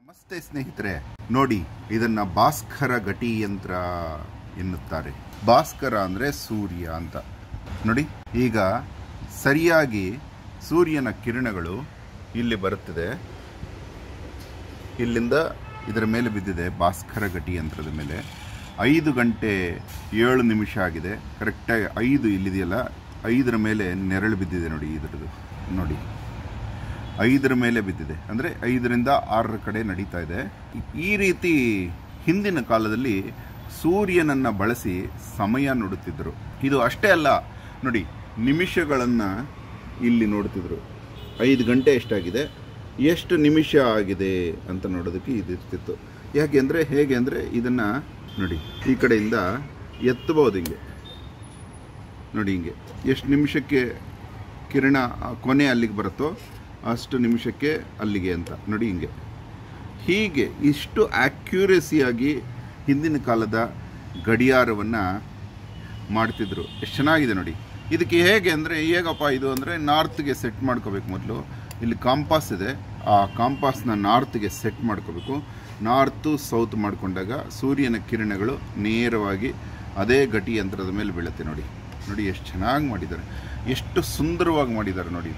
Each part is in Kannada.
ನಮಸ್ತೆ ಸ್ನೇಹಿತರೆ ನೋಡಿ ಇದನ್ನ ಭಾಸ್ಕರ ಗಟಿ ಯಂತ್ರ ಎನ್ನುತ್ತಾರೆ ಭಾಸ್ಕರ ಅಂದ್ರೆ ಸೂರ್ಯ ಅಂತ ನೋಡಿ ಈಗ ಸರಿಯಾಗಿ ಸೂರ್ಯನ ಕಿರಣಗಳು ಇಲ್ಲಿ ಬರುತ್ತಿದೆ ಇಲ್ಲಿಂದ ಇದರ ಮೇಲೆ ಬಿದ್ದಿದೆ ಭಾಸ್ಕರ ಗಟಿ ಯಂತ್ರದ ಮೇಲೆ ಐದು ಗಂಟೆ ಏಳು ನಿಮಿಷ ಆಗಿದೆ ಕರೆಕ್ಟಾಗಿ ಐದು ಇಲ್ಲಿದೆಯಲ್ಲ ಐದರ ಮೇಲೆ ನೆರಳು ಬಿದ್ದಿದೆ ನೋಡಿ ಇದರದ್ದು ನೋಡಿ ಐದರ ಮೇಲೆ ಬಿದ್ದಿದೆ ಅಂದರೆ ಐದರಿಂದ ಆರರ ಕಡೆ ನಡೀತಾ ಇದೆ ಈ ರೀತಿ ಹಿಂದಿನ ಕಾಲದಲ್ಲಿ ಸೂರ್ಯನನ್ನು ಬಳಸಿ ಸಮಯ ನೋಡುತ್ತಿದ್ದರು ಇದು ಅಷ್ಟೇ ಅಲ್ಲ ನೋಡಿ ನಿಮಿಷಗಳನ್ನು ಇಲ್ಲಿ ನೋಡ್ತಿದ್ರು ಐದು ಗಂಟೆ ಎಷ್ಟಾಗಿದೆ ಎಷ್ಟು ನಿಮಿಷ ಆಗಿದೆ ಅಂತ ನೋಡೋದಕ್ಕೆ ಇದಿರ್ತಿತ್ತು ಯಾಕೆ ಅಂದರೆ ಹೇಗೆ ಅಂದರೆ ಇದನ್ನು ನೋಡಿ ಈ ಕಡೆಯಿಂದ ಎತ್ತಬಹುದು ಹಿಂಗೆ ನೋಡಿ ಹಿಂಗೆ ಎಷ್ಟು ನಿಮಿಷಕ್ಕೆ ಕಿರಣ ಆ ಕೊನೆ ಅಲ್ಲಿಗೆ ಬರುತ್ತೋ ಅಷ್ಟು ನಿಮಿಷಕ್ಕೆ ಅಲ್ಲಿಗೆ ಅಂತ ನೋಡಿ ಹಿಂಗೆ ಹೀಗೆ ಇಷ್ಟು ಆ್ಯಕ್ಯುರೇಸಿಯಾಗಿ ಹಿಂದಿನ ಕಾಲದ ಗಡಿಯಾರವನ್ನು ಮಾಡ್ತಿದ್ರು ಎಷ್ಟು ಚೆನ್ನಾಗಿದೆ ನೋಡಿ ಇದಕ್ಕೆ ಹೇಗೆ ಅಂದರೆ ಹೇಗಪ್ಪ ಇದು ಅಂದರೆ ನಾರ್ತ್ಗೆ ಸೆಟ್ ಮಾಡ್ಕೋಬೇಕು ಮೊದಲು ಇಲ್ಲಿ ಕಾಂಪಾಸ್ ಇದೆ ಆ ಕಾಂಪಾಸ್ನ ನಾರ್ತ್ಗೆ ಸೆಟ್ ಮಾಡ್ಕೋಬೇಕು ನಾರ್ತು ಸೌತ್ ಮಾಡಿಕೊಂಡಾಗ ಸೂರ್ಯನ ಕಿರಣಗಳು ನೇರವಾಗಿ ಅದೇ ಗಟಿ ಯಂತ್ರದ ಮೇಲೆ ಬೀಳುತ್ತೆ ನೋಡಿ ನೋಡಿ ಎಷ್ಟು ಚೆನ್ನಾಗಿ ಮಾಡಿದ್ದಾರೆ ಎಷ್ಟು ಸುಂದರವಾಗಿ ಮಾಡಿದ್ದಾರೆ ನೋಡಿ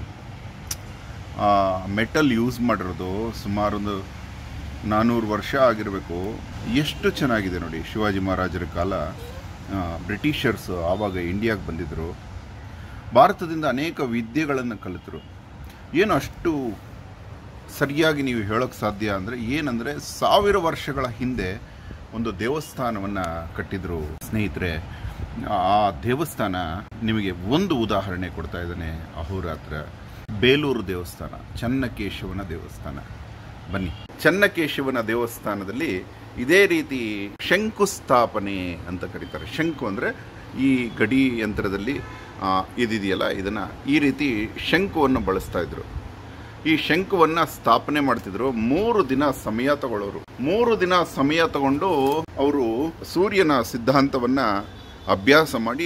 ಮೆಟಲ್ ಯೂಸ್ ಮಾಡಿರೋದು ಸುಮಾರು ಒಂದು ನಾನ್ನೂರು ವರ್ಷ ಆಗಿರಬೇಕು ಎಷ್ಟು ಚೆನ್ನಾಗಿದೆ ನೋಡಿ ಶಿವಾಜಿ ಮಹಾರಾಜರ ಕಾಲ ಆ, ಬ್ರಿಟಿಷರ್ಸ್ ಆವಾಗ ಇಂಡಿಯಾಗೆ ಬಂದಿದ್ದರು ಭಾರತದಿಂದ ಅನೇಕ ವಿದ್ಯೆಗಳನ್ನು ಕಲಿತರು ಏನು ಅಷ್ಟು ಸರಿಯಾಗಿ ನೀವು ಹೇಳೋಕ್ಕೆ ಸಾಧ್ಯ ಅಂದರೆ ಏನಂದರೆ ಸಾವಿರ ವರ್ಷಗಳ ಹಿಂದೆ ಒಂದು ದೇವಸ್ಥಾನವನ್ನು ಕಟ್ಟಿದ್ರು ಸ್ನೇಹಿತರೆ ಆ ದೇವಸ್ಥಾನ ನಿಮಗೆ ಒಂದು ಉದಾಹರಣೆ ಕೊಡ್ತಾ ಇದ್ದಾನೆ ಅಹೋರಾತ್ರ ಬೇಲೂರು ದೇವಸ್ಥಾನ ಚನ್ನಕೇಶವನ ದೇವಸ್ಥಾನ ಬನ್ನಿ ಚನ್ನಕೇಶವನ ದೇವಸ್ಥಾನದಲ್ಲಿ ಇದೇ ರೀತಿ ಶಂಕುಸ್ಥಾಪನೆ ಅಂತ ಕರೀತಾರೆ ಶಂಕು ಅಂದರೆ ಈ ಗಡಿ ಯಂತ್ರದಲ್ಲಿ ಆ, ಇದಿದೆಯಲ್ಲ ಇದನ್ನು ಈ ರೀತಿ ಶಂಕುವನ್ನು ಬಳಸ್ತಾ ಇದ್ರು ಈ ಶಂಕುವನ್ನ ಸ್ಥಾಪನೆ ಮಾಡ್ತಿದ್ರು ಮೂರು ದಿನ ಸಮಯ ತಗೊಳ್ಳೋರು ಮೂರು ದಿನ ಸಮಯ ತಗೊಂಡು ಅವರು ಸೂರ್ಯನ ಸಿದ್ಧಾಂತವನ್ನ ಅಭ್ಯಾಸ ಮಾಡಿ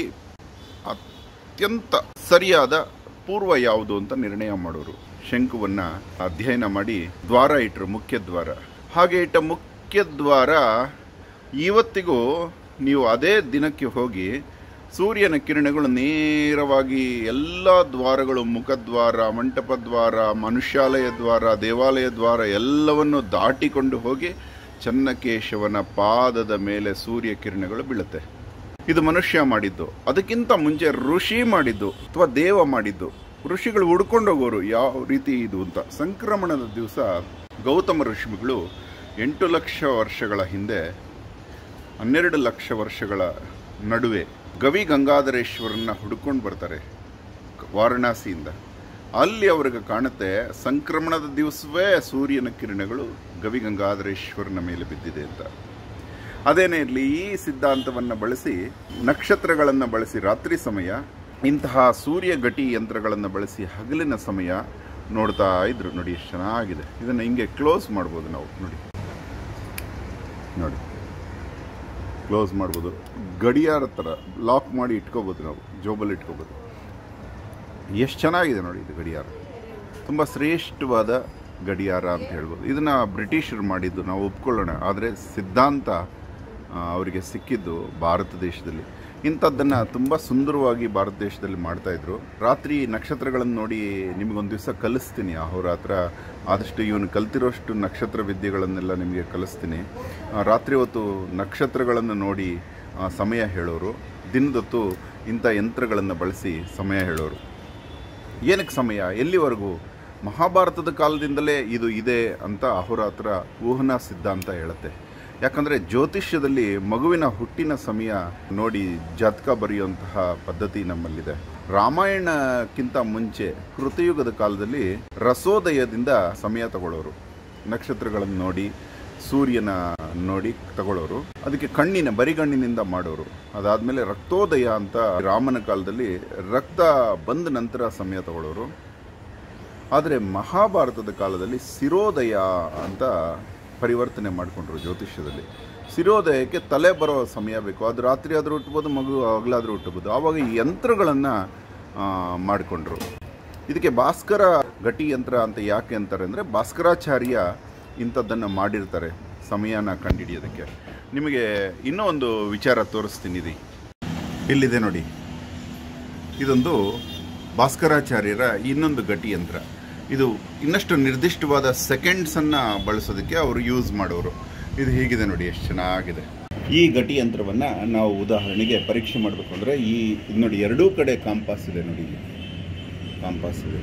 ಅತ್ಯಂತ ಸರಿಯಾದ ಪೂರ್ವ ಯಾವುದು ಅಂತ ನಿರ್ಣಯ ಮಾಡೋರು ಶಂಕುವನ್ನ ಅಧ್ಯಯನ ಮಾಡಿ ದ್ವಾರ ಇಟ್ಟರು ಮುಖ್ಯ ದ್ವಾರ ಹಾಗೆ ಇಟ್ಟ ಮುಖ್ಯ ದ್ವಾರ ಇವತ್ತಿಗೂ ನೀವು ಅದೇ ದಿನಕ್ಕೆ ಹೋಗಿ ಸೂರ್ಯನ ಕಿರಣಗಳು ನೇರವಾಗಿ ಎಲ್ಲ ದ್ವಾರಗಳು ಮುಖದ್ವಾರ ಮಂಟಪ ದ್ವಾರ ಮನುಷ್ಯಾಲಯ ದ್ವಾರ ದೇವಾಲಯ ದ್ವಾರ ಎಲ್ಲವನ್ನು ದಾಟಿಕೊಂಡು ಹೋಗಿ ಚನ್ನಕೇಶವನ ಪಾದದ ಮೇಲೆ ಸೂರ್ಯ ಕಿರಣಗಳು ಬೀಳುತ್ತೆ ಇದು ಮನುಷ್ಯ ಮಾಡಿದ್ದು ಅದಕ್ಕಿಂತ ಮುಂಚೆ ಋಷಿ ಮಾಡಿದ್ದು ಅಥವಾ ದೇವ ಮಾಡಿದ್ದು ಋಷಿಗಳು ಹುಡ್ಕೊಂಡು ಹೋಗೋರು ಯಾವ ರೀತಿ ಇದು ಅಂತ ಸಂಕ್ರಮಣದ ದಿವಸ ಗೌತಮ ಋಷಿಗಳು ಎಂಟು ಲಕ್ಷ ವರ್ಷಗಳ ಹಿಂದೆ ಹನ್ನೆರಡು ಲಕ್ಷ ವರ್ಷಗಳ ನಡುವೆ ಗವಿ ಗಂಗಾಧರೇಶ್ವರನ್ನ ಹುಡುಕೊಂಡು ಬರ್ತಾರೆ ವಾರಣಾಸಿಯಿಂದ ಅಲ್ಲಿ ಅವ್ರಿಗೆ ಕಾಣುತ್ತೆ ಸಂಕ್ರಮಣದ ದಿವಸವೇ ಸೂರ್ಯನ ಕಿರಣಗಳು ಗವಿ ಗಂಗಾಧರೇಶ್ವರನ ಮೇಲೆ ಬಿದ್ದಿದೆ ಅಂತ ಅದೇನೇ ಇರಲಿ ಈ ಸಿದ್ಧಾಂತವನ್ನು ಬಳಸಿ ನಕ್ಷತ್ರಗಳನ್ನು ಬಳಸಿ ರಾತ್ರಿ ಸಮಯ ಇಂತಹ ಸೂರ್ಯ ಗಟಿ ಯಂತ್ರಗಳನ್ನು ಬಳಸಿ ಹಗಲಿನ ಸಮಯ ನೋಡ್ತಾ ಇದ್ರು ನೋಡಿ ಎಷ್ಟು ಚೆನ್ನಾಗಿದೆ ಇದನ್ನು ಹಿಂಗೆ ಕ್ಲೋಸ್ ಮಾಡ್ಬೋದು ನಾವು ನೋಡಿ ನೋಡಿ ಕ್ಲೋಸ್ ಮಾಡ್ಬೋದು ಗಡಿಯಾರ ಥರ ಲಾಕ್ ಮಾಡಿ ಇಟ್ಕೋಬೋದು ನಾವು ಜೋಬಲ್ಲಿ ಇಟ್ಕೋಬೋದು ಎಷ್ಟು ಚೆನ್ನಾಗಿದೆ ನೋಡಿ ಇದು ಗಡಿಯಾರ ತುಂಬ ಶ್ರೇಷ್ಠವಾದ ಗಡಿಯಾರ ಅಂತ ಹೇಳ್ಬೋದು ಇದನ್ನು ಬ್ರಿಟಿಷರು ಮಾಡಿದ್ದು ನಾವು ಒಪ್ಕೊಳ್ಳೋಣ ಆದರೆ ಸಿದ್ಧಾಂತ ಆ, ಅವರಿಗೆ ಸಿಕ್ಕಿದ್ದು ಭಾರತ ದೇಶದಲ್ಲಿ ಇಂಥದ್ದನ್ನು ತುಂಬ ಸುಂದರವಾಗಿ ಭಾರತ ದೇಶದಲ್ಲಿ ಮಾಡ್ತಾಯಿದ್ರು ರಾತ್ರಿ ನಕ್ಷತ್ರಗಳನ್ನು ನೋಡಿ ನಿಮಗೊಂದು ದಿವಸ ಕಲಿಸ್ತೀನಿ ಅಹೋರಾತ್ರ ಆದಷ್ಟು ಇವನು ಕಲ್ತಿರೋಷ್ಟು ನಕ್ಷತ್ರ ವಿದ್ಯೆಗಳನ್ನೆಲ್ಲ ನಿಮಗೆ ಕಲಿಸ್ತೀನಿ ಆ, ರಾತ್ರಿ ಹೊತ್ತು ನಕ್ಷತ್ರಗಳನ್ನು ನೋಡಿ ಆ, ಸಮಯ ಹೇಳೋರು ದಿನದೊತ್ತು ಇಂಥ ಯಂತ್ರಗಳನ್ನು ಬಳಸಿ ಸಮಯ ಹೇಳೋರು ಏನಕ್ಕೆ ಸಮಯ ಎಲ್ಲಿವರೆಗೂ ಮಹಾಭಾರತದ ಕಾಲದಿಂದಲೇ ಇದು ಇದೆ ಅಂತ ಅಹೋರಾತ್ರ ಊಹನಾ ಸಿದ್ಧಾಂತ ಹೇಳುತ್ತೆ ಯಾಕಂದರೆ ಜ್ಯೋತಿಷ್ಯದಲ್ಲಿ ಮಗುವಿನ ಹುಟ್ಟಿನ ಸಮಯ ನೋಡಿ ಜಾತಕ ಬರೆಯುವಂತಹ ಪದ್ಧತಿ ನಮ್ಮಲ್ಲಿದೆ ರಾಮಾಯಣಕ್ಕಿಂತ ಮುಂಚೆ ಕೃತಯುಗದ ಕಾಲದಲ್ಲಿ ರಸೋದಯದಿಂದ ಸಮಯ ತಗೊಳ್ಳೋರು ನಕ್ಷತ್ರಗಳನ್ನು ನೋಡಿ ಸೂರ್ಯನ ನೋಡಿ ತಗೊಳ್ಳೋರು ಅದಕ್ಕೆ ಕಣ್ಣಿನ ಬರಿಗಣ್ಣಿನಿಂದ ಮಾಡೋರು ಅದಾದಮೇಲೆ ರಕ್ತೋದಯ ಅಂತ ರಾಮನ ಕಾಲದಲ್ಲಿ ರಕ್ತ ಬಂದ ನಂತರ ಸಮಯ ತಗೊಳ್ಳೋರು ಆದರೆ ಮಹಾಭಾರತದ ಕಾಲದಲ್ಲಿ ಸಿರೋದಯ ಅಂತ ಪರಿವರ್ತನೆ ಮಾಡಿಕೊಂಡ್ರು ಜ್ಯೋತಿಷ್ಯದಲ್ಲಿ ಸಿರೋದಯಕ್ಕೆ ತಲೆ ಬರೋ ಸಮಯ ಬೇಕು ಅದು ರಾತ್ರಿ ಆದರೂ ಹುಟ್ಟಬೋದು ಮಗು ಹಗಲಾದರೂ ಹುಟ್ಟಬೋದು ಆವಾಗ ಈ ಯಂತ್ರಗಳನ್ನು ಮಾಡಿಕೊಂಡ್ರು ಇದಕ್ಕೆ ಭಾಸ್ಕರ ಗಟಿ ಯಂತ್ರ ಅಂತ ಯಾಕೆ ಅಂತಾರೆ ಅಂದರೆ ಭಾಸ್ಕರಾಚಾರ್ಯ ಇಂಥದ್ದನ್ನು ಮಾಡಿರ್ತಾರೆ ಸಮಯನ ಕಂಡುಹಿಡಿಯೋದಕ್ಕೆ ನಿಮಗೆ ಇನ್ನೂ ಒಂದು ವಿಚಾರ ತೋರಿಸ್ತೀನಿ ಇದು ಇಲ್ಲಿದೆ ನೋಡಿ ಇದೊಂದು ಭಾಸ್ಕರಾಚಾರ್ಯರ ಇನ್ನೊಂದು ಗಟಿ ಯಂತ್ರ ಇದು ಇನ್ನಷ್ಟು ನಿರ್ದಿಷ್ಟವಾದ ಸೆಕೆಂಡ್ಸನ್ನು ಬಳಸೋದಕ್ಕೆ ಅವರು ಯೂಸ್ ಮಾಡೋರು ಇದು ಹೀಗಿದೆ ನೋಡಿ ಎಷ್ಟು ಚೆನ್ನಾಗಿದೆ ಈ ಗಟಿ ಯಂತ್ರವನ್ನು ನಾವು ಉದಾಹರಣೆಗೆ ಪರೀಕ್ಷೆ ಮಾಡಬೇಕು ಅಂದರೆ ಈ ಇದು ನೋಡಿ ಎರಡೂ ಕಡೆ ಕಾಂಪಾಸ್ ಇದೆ ನೋಡಿ ಇಲ್ಲಿ ಕಾಂಪಾಸ್ ಇದೆ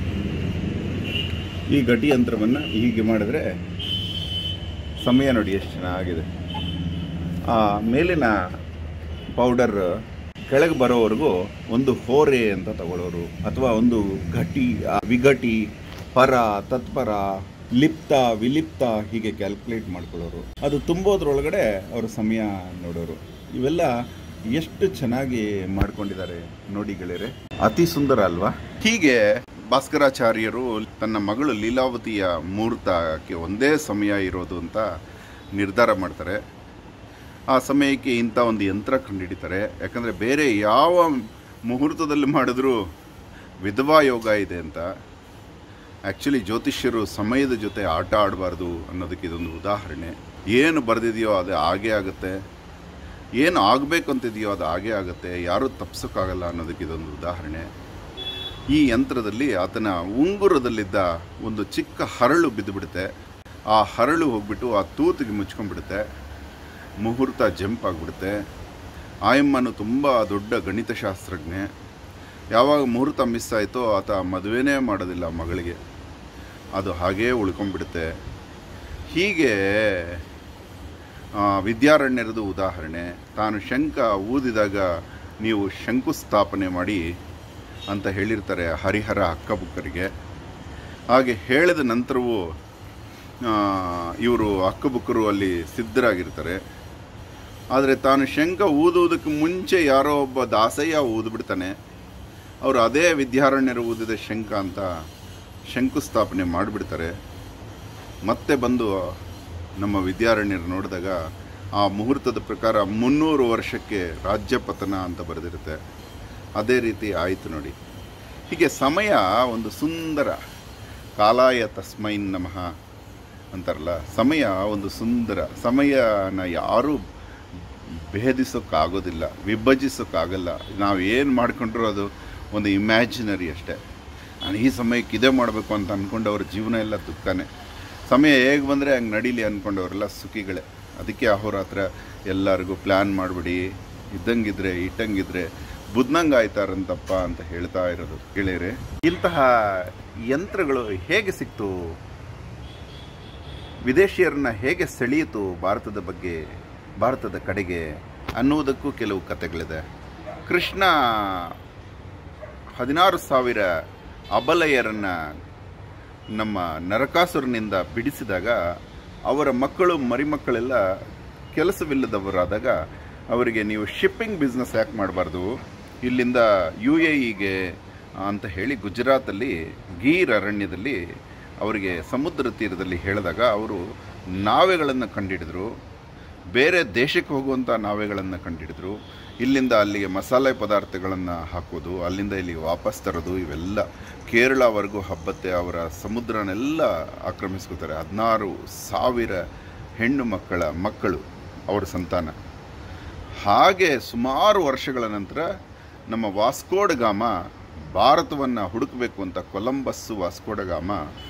ಈ ಗಟಿ ಯಂತ್ರವನ್ನು ಹೀಗೆ ಮಾಡಿದ್ರೆ ಸಮಯ ನೋಡಿ ಎಷ್ಟು ಚೆನ್ನಾಗಿದೆ ಆ ಮೇಲಿನ ಪೌಡರ್ ಕೆಳಗೆ ಬರೋವರೆಗೂ ಒಂದು ಹೋರೆ ಅಂತ ತಗೊಳ್ಳೋರು ಅಥವಾ ಒಂದು ಘಟಿ ಆ, ವಿಘಟಿ ಪರ ತತ್ಪರ ಲಿಪ್ತ ವಿಲಿಪ್ತ ಹೀಗೆ ಕ್ಯಾಲ್ಕುಲೇಟ್ ಮಾಡ್ಕೊಳ್ಳೋರು ಅದು ತುಂಬೋದ್ರೊಳಗಡೆ ಅವರು ಸಮಯ ನೋಡೋರು ಇವೆಲ್ಲ ಎಷ್ಟು ಚೆನ್ನಾಗಿ ಮಾಡ್ಕೊಂಡಿದ್ದಾರೆ ನೋಡಿ ಗೆಳೆಯರೆ ಅತಿ ಸುಂದರ ಅಲ್ವಾ ಹೀಗೆ ಭಾಸ್ಕರಾಚಾರ್ಯರು ತನ್ನ ಮಗಳು ಲೀಲಾವತಿಯ ಮುಹೂರ್ತಕ್ಕೆ ಒಂದೇ ಸಮಯ ಇರೋದು ಅಂತ ನಿರ್ಧಾರ ಮಾಡ್ತಾರೆ ಆ ಸಮಯಕ್ಕೆ ಇಂಥ ಒಂದು ಯಂತ್ರ ಕಂಡುಹಿಡಿತಾರೆ ಯಾಕಂದರೆ ಬೇರೆ ಯಾವ ಮುಹೂರ್ತದಲ್ಲಿ ಮಾಡಿದ್ರೂ ವಿಧವಾ ಯೋಗ ಇದೆ ಅಂತ ಆ್ಯಕ್ಚುಲಿ ಜ್ಯೋತಿಷ್ಯರು ಸಮಯದ ಜೊತೆ ಆಟ ಆಡಬಾರ್ದು ಅನ್ನೋದಕ್ಕೆ ಇದೊಂದು ಉದಾಹರಣೆ ಏನು ಬರೆದಿದೆಯೋ ಅದು ಹಾಗೇ ಆಗುತ್ತೆ ಏನು ಆಗಬೇಕು ಅಂತಿದೆಯೋ ಅದು ಹಾಗೇ ಆಗುತ್ತೆ ಯಾರೂ ತಪ್ಸೋಕ್ಕಾಗಲ್ಲ ಅನ್ನೋದಕ್ಕೆ ಇದೊಂದು ಉದಾಹರಣೆ ಈ ಯಂತ್ರದಲ್ಲಿ ಆತನ ಉಂಗುರದಲ್ಲಿದ್ದ ಒಂದು ಚಿಕ್ಕ ಹರಳು ಬಿದ್ದುಬಿಡುತ್ತೆ ಆ ಹರಳು ಹೋಗ್ಬಿಟ್ಟು ಆ ತೂತಿಗೆ ಮುಚ್ಕೊಂಡ್ಬಿಡುತ್ತೆ ಮುಹೂರ್ತ ಜಂಪ್ ಆಗಿಬಿಡುತ್ತೆ ಆಯಮ್ಮನು ತುಂಬ ದೊಡ್ಡ ಗಣಿತಶಾಸ್ತ್ರಜ್ಞೆ ಯಾವಾಗ ಮುಹೂರ್ತ ಮಿಸ್ ಆಯಿತೋ ಆತ ಮದುವೆನೇ ಮಾಡೋದಿಲ್ಲ ಮಗಳಿಗೆ ಅದು ಹಾಗೇ ಉಳ್ಕೊಂಡ್ಬಿಡುತ್ತೆ ಹೀಗೆ ಆ, ವಿದ್ಯಾರಣ್ಯರದು ಉದಾಹರಣೆ ತಾನು ಶಂಕ ಊದಿದಾಗ ನೀವು ಶಂಕುಸ್ಥಾಪನೆ ಮಾಡಿ ಅಂತ ಹೇಳಿರ್ತಾರೆ ಹರಿಹರ ಹಕ್ಕಬುಕ್ಕರಿಗೆ ಹಾಗೆ ಹೇಳಿದ ನಂತರವೂ ಇವರು ಹಕ್ಕಬುಕ್ಕರು ಅಲ್ಲಿ ಸಿದ್ಧರಾಗಿರ್ತಾರೆ ಆದರೆ ತಾನು ಶಂಕ ಊದುವುದಕ್ಕೆ ಮುಂಚೆ ಯಾರೋ ಒಬ್ಬ ದಾಸಯ್ಯ ಊದ್ಬಿಡ್ತಾನೆ ಅವರು ಅದೇ ವಿದ್ಯಾರಣ್ಯರು ಊದಿದ ಶಂಕ ಅಂತ ಶಂಕುಸ್ಥಾಪನೆ ಮಾಡಿಬಿಡ್ತಾರೆ ಮತ್ತೆ ಬಂದು ನಮ್ಮ ವಿದ್ಯಾರಣ್ಯರು ನೋಡಿದಾಗ ಆ ಮುಹೂರ್ತದ ಪ್ರಕಾರ ಮುನ್ನೂರು ವರ್ಷಕ್ಕೆ ರಾಜ್ಯ ಪತನ ಅಂತ ಬರೆದಿರುತ್ತೆ ಅದೇ ರೀತಿ ಆಯಿತು ನೋಡಿ ಹೀಗೆ ಸಮಯ ಒಂದು ಸುಂದರ ಕಾಲಾಯ ತಸ್ಮೈನ್ ನಮಃ ಅಂತಾರಲ್ಲ ಸಮಯ ಒಂದು ಸುಂದರ ಸಮಯನ ಯಾರೂ ಭೇದಿಸೋಕ್ಕಾಗೋದಿಲ್ಲ ವಿಭಜಿಸೋಕ್ಕಾಗಲ್ಲ ನಾವು ಏನು ಮಾಡ್ಕೊಂಡ್ರೂ ಅದು ಒಂದು ಇಮ್ಯಾಜಿನರಿ ಅಷ್ಟೇ ನಾನು ಈ ಸಮಯಕ್ಕೆ ಇದೇ ಮಾಡಬೇಕು ಅಂತ ಅಂದ್ಕೊಂಡವ್ರ ಜೀವನ ಎಲ್ಲ ದುಃಖನೇ ಸಮಯ ಹೇಗೆ ಬಂದರೆ ಹಂಗೆ ನಡೀಲಿ ಅಂದ್ಕೊಂಡವರೆಲ್ಲ ಸುಖಿಗಳೇ ಅದಕ್ಕೆ ಅಹೋರಾತ್ರ ಎಲ್ಲರಿಗೂ ಪ್ಲ್ಯಾನ್ ಮಾಡಿಬಿಡಿ ಇದ್ದಂಗಿದ್ರೆ ಇಟ್ಟಂಗಿದ್ರೆ ಬುದ್ಧಂಗೆ ಆಯ್ತಾರಂತಪ್ಪ ಅಂತ ಹೇಳ್ತಾ ಇರೋದು ಗೆಳೆಯರೆ ಇಂತಹ ಯಂತ್ರಗಳು ಹೇಗೆ ಸಿಕ್ತು ವಿದೇಶಿಯರನ್ನ ಹೇಗೆ ಸೆಳೆಯಿತು ಭಾರತದ ಬಗ್ಗೆ ಭಾರತದ ಕಡೆಗೆ ಅನ್ನುವುದಕ್ಕೂ ಕೆಲವು ಕಥೆಗಳಿದೆ ಕೃಷ್ಣ ಹದಿನಾರು ಸಾವಿರ ಅಬಲೆಯರನ್ನು ನಮ್ಮ ನರಕಾಸುರನಿಂದ ಬಿಡಿಸಿದಾಗ ಅವರ ಮಕ್ಕಳು ಮರಿಮಕ್ಕಳೆಲ್ಲ ಕೆಲಸವಿಲ್ಲದವರಾದಾಗ ಅವರಿಗೆ ನೀವು ಶಿಪ್ಪಿಂಗ್ ಬಿಸ್ನೆಸ್ ಯಾಕೆ ಮಾಡಬಾರ್ದು ಇಲ್ಲಿಂದ ಯು ಎ ಇಗೆ ಅಂತ ಹೇಳಿ ಗುಜರಾತಲ್ಲಿ ಗೀರ್ ಅರಣ್ಯದಲ್ಲಿ ಅವರಿಗೆ ಸಮುದ್ರ ತೀರದಲ್ಲಿ ಹೇಳಿದಾಗ ಅವರು ನಾವೆಗಳನ್ನು ಕಂಡಿಡಿದ್ರು ಬೇರೆ ದೇಶಕ್ಕೆ ಹೋಗುವಂಥ ನಾವೆಗಳನ್ನು ಕಂಡಿಡಿದ್ರು ಇಲ್ಲಿಂದ ಅಲ್ಲಿಗೆ ಮಸಾಲೆ ಪದಾರ್ಥಗಳನ್ನು ಹಾಕೋದು ಅಲ್ಲಿಂದ ಇಲ್ಲಿಗೆ ವಾಪಸ್ ತರೋದು ಇವೆಲ್ಲ ಕೇರಳವರೆಗೂ ಹಬ್ಬತ್ತೆ ಅವರ ಸಮುದ್ರನೆಲ್ಲ ಆಕ್ರಮಿಸ್ಕೋತಾರೆ ಹದಿನಾರು ಸಾವಿರ ಹೆಣ್ಣು ಮಕ್ಕಳ ಮಕ್ಕಳು ಅವರ ಸಂತಾನ ಹಾಗೆ ಸುಮಾರು ವರ್ಷಗಳ ನಂತರ ನಮ್ಮ ವಾಸ್ಕೋಡ ಗಾಮ ಭಾರತವನ್ನು ಹುಡುಕಬೇಕು ಅಂತ ಕೊಲಂಬಸ್ಸು ವಾಸ್ಕೋಡ ಗಾಮ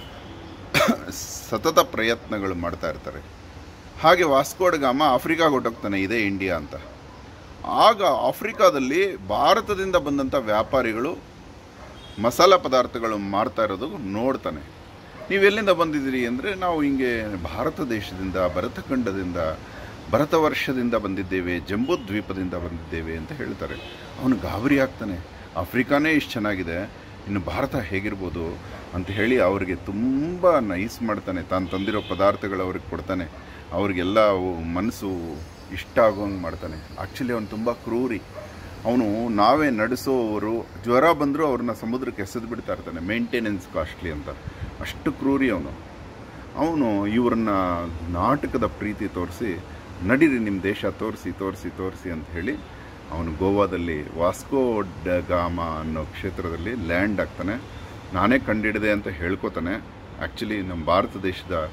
ಸತತ ಪ್ರಯತ್ನಗಳು ಮಾಡ್ತಾ ಇರ್ತಾರೆ ಹಾಗೆ ವಾಸ್ಕೋಡ ಗಾಮ ಆಫ್ರಿಕಾಗೆ ಹೊಟ್ಟೋಗ್ತಾನೆ ಇದೇ ಇಂಡಿಯಾ ಅಂತ ಆಗ ಆಫ್ರಿಕಾದಲ್ಲಿ ಭಾರತದಿಂದ ಬಂದಂಥ ವ್ಯಾಪಾರಿಗಳು ಮಸಾಲ ಪದಾರ್ಥಗಳು ಮಾರ್ತಾ ಇರೋದು ನೋಡ್ತಾನೆ ನೀವು ಎಲ್ಲಿಂದ ಬಂದಿದ್ದೀರಿ ಅಂದರೆ ನಾವು ಹಿಂಗೆ ಭಾರತ ದೇಶದಿಂದ ಭರತಖಂಡದಿಂದ ಭರತ ವರ್ಷದಿಂದ ಬಂದಿದ್ದೇವೆ ಜಂಬೂ ದ್ವೀಪದಿಂದ ಬಂದಿದ್ದೇವೆ ಅಂತ ಹೇಳ್ತಾರೆ ಅವನು ಗಾಬರಿ ಆಗ್ತಾನೆ ಆಫ್ರಿಕಾನೇ ಇಷ್ಟು ಚೆನ್ನಾಗಿದೆ ಇನ್ನು ಭಾರತ ಹೇಗಿರ್ಬೋದು ಅಂತ ಹೇಳಿ ಅವರಿಗೆ ತುಂಬ ನೈಸ್ ಮಾಡ್ತಾನೆ ತಾನು ತಂದಿರೋ ಪದಾರ್ಥಗಳು ಅವ್ರಿಗೆ ಕೊಡ್ತಾನೆ ಅವ್ರಿಗೆಲ್ಲ ಅವು ಮನಸ್ಸು ಇಷ್ಟ ಆಗೋಂಗೆ ಮಾಡ್ತಾನೆ ಆ್ಯಕ್ಚುಲಿ ಅವನು ತುಂಬ ಕ್ರೂರಿ ಅವನು ನಾವೇ ನಡೆಸೋವರು ಜ್ವರ ಬಂದರೂ ಅವ್ರನ್ನ ಸಮುದ್ರಕ್ಕೆ ಎಸೆದು ಬಿಡ್ತಾ ಇರ್ತಾನೆ ಮೇಂಟೆನೆನ್ಸ್ ಕಾಸ್ಟ್ಲಿ ಅಂತ ಅಷ್ಟು ಕ್ರೂರಿ ಅವನು ಅವನು ಇವ್ರನ್ನ ನಾಟಕದ ಪ್ರೀತಿ ತೋರಿಸಿ ನಡೀರಿ ನಿಮ್ಮ ದೇಶ ತೋರಿಸಿ ತೋರಿಸಿ ತೋರಿಸಿ ಅಂತ ಹೇಳಿ ಅವನು ಗೋವಾದಲ್ಲಿ ವಾಸ್ಕೋ ಡ ಗಾಮ ಅನ್ನೋ ಕ್ಷೇತ್ರದಲ್ಲಿ ಲ್ಯಾಂಡ್ ಆಗ್ತಾನೆ ನಾನೇ ಕಂಡಿಡಿದೆ ಅಂತ ಹೇಳ್ಕೊತಾನೆ ಆ್ಯಕ್ಚುಲಿ ನಮ್ಮ ಭಾರತ ದೇಶದ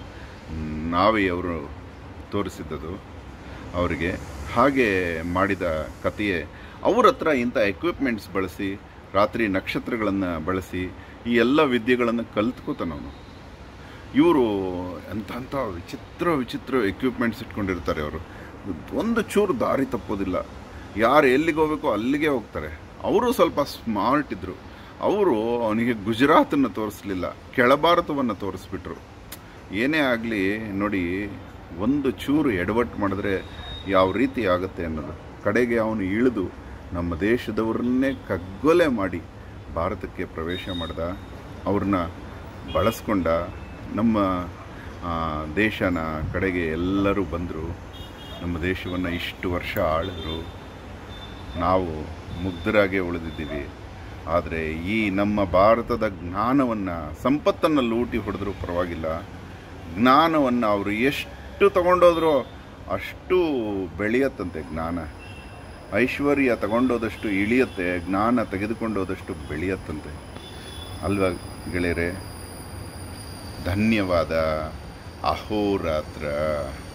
ನಾವೇ ಅವರು ತೋರಿಸಿದ್ದದು ಅವರಿಗೆ ಹಾಗೆ ಮಾಡಿದ ಕಥೆಯೇ ಅವ್ರ ಹತ್ರ ಇಂಥ ಎಕ್ವಿಪ್ಮೆಂಟ್ಸ್ ಬಳಸಿ ರಾತ್ರಿ ನಕ್ಷತ್ರಗಳನ್ನು ಬಳಸಿ ಈ ಎಲ್ಲ ವಿದ್ಯೆಗಳನ್ನು ಕಲ್ತ್ಕೋತಾನವನು ಇವರು ಎಂಥ ವಿಚಿತ್ರ ವಿಚಿತ್ರ ಎಕ್ವಿಪ್ಮೆಂಟ್ಸ್ ಇಟ್ಕೊಂಡಿರ್ತಾರೆ ಅವರು ಒಂದು ಚೂರು ದಾರಿ ತಪ್ಪೋದಿಲ್ಲ ಯಾರು ಎಲ್ಲಿಗೆ ಹೋಗಬೇಕೋ ಅಲ್ಲಿಗೆ ಹೋಗ್ತಾರೆ ಅವರು ಸ್ವಲ್ಪ ಸ್ಮಾರ್ಟ್ ಇದ್ದರು ಅವರು ಅವನಿಗೆ ಗುಜರಾತನ್ನು ತೋರಿಸ್ಲಿಲ್ಲ ಕೆಳಭಾರತವನ್ನು ತೋರಿಸ್ಬಿಟ್ರು ಏನೇ ಆಗಲಿ ನೋಡಿ ಒಂದು ಚೂರು ಎಡವಟ್ಟು ಮಾಡಿದ್ರೆ ಯಾವ ರೀತಿ ಆಗುತ್ತೆ ಅನ್ನೋದು ಕಡೆಗೆ ಅವನು ಇಳಿದು ನಮ್ಮ ದೇಶದವ್ರನ್ನೇ ಕಗ್ಗೊಲೆ ಮಾಡಿ ಭಾರತಕ್ಕೆ ಪ್ರವೇಶ ಮಾಡ್ದ ಅವ್ರನ್ನ ಬಳಸ್ಕೊಂಡ ನಮ್ಮ ಆ, ದೇಶನ ಕಡೆಗೆ ಎಲ್ಲರೂ ಬಂದರು ನಮ್ಮ ದೇಶವನ್ನು ಇಷ್ಟು ವರ್ಷ ಆಳಿದ್ರು ನಾವು ಮುಗ್ಧರಾಗೇ ಉಳಿದಿದ್ದೀವಿ ಆದರೆ ಈ ನಮ್ಮ ಭಾರತದ ಜ್ಞಾನವನ್ನು ಸಂಪತ್ತನ್ನು ಲೂಟಿ ಹೊಡೆದ್ರೂ ಪರವಾಗಿಲ್ಲ ಜ್ಞಾನವನ್ನು ಅವರು ಎಷ್ಟು ತಗೊಂಡೋದ್ರೋ ಅಷ್ಟು ಬೆಳೆಯತ್ತಂತೆ ಜ್ಞಾನ ಐಶ್ವರ್ಯ ತಗೊಂಡೋದಷ್ಟು ಇಳಿಯುತ್ತೆ ಜ್ಞಾನ ತೆಗೆದುಕೊಂಡೋದಷ್ಟು ಬೆಳೆಯತ್ತಂತೆ ಅಲ್ವಾ ಗೆಳೆಯರೆ ಧನ್ಯವಾದ ಅಹೋರಾತ್ರ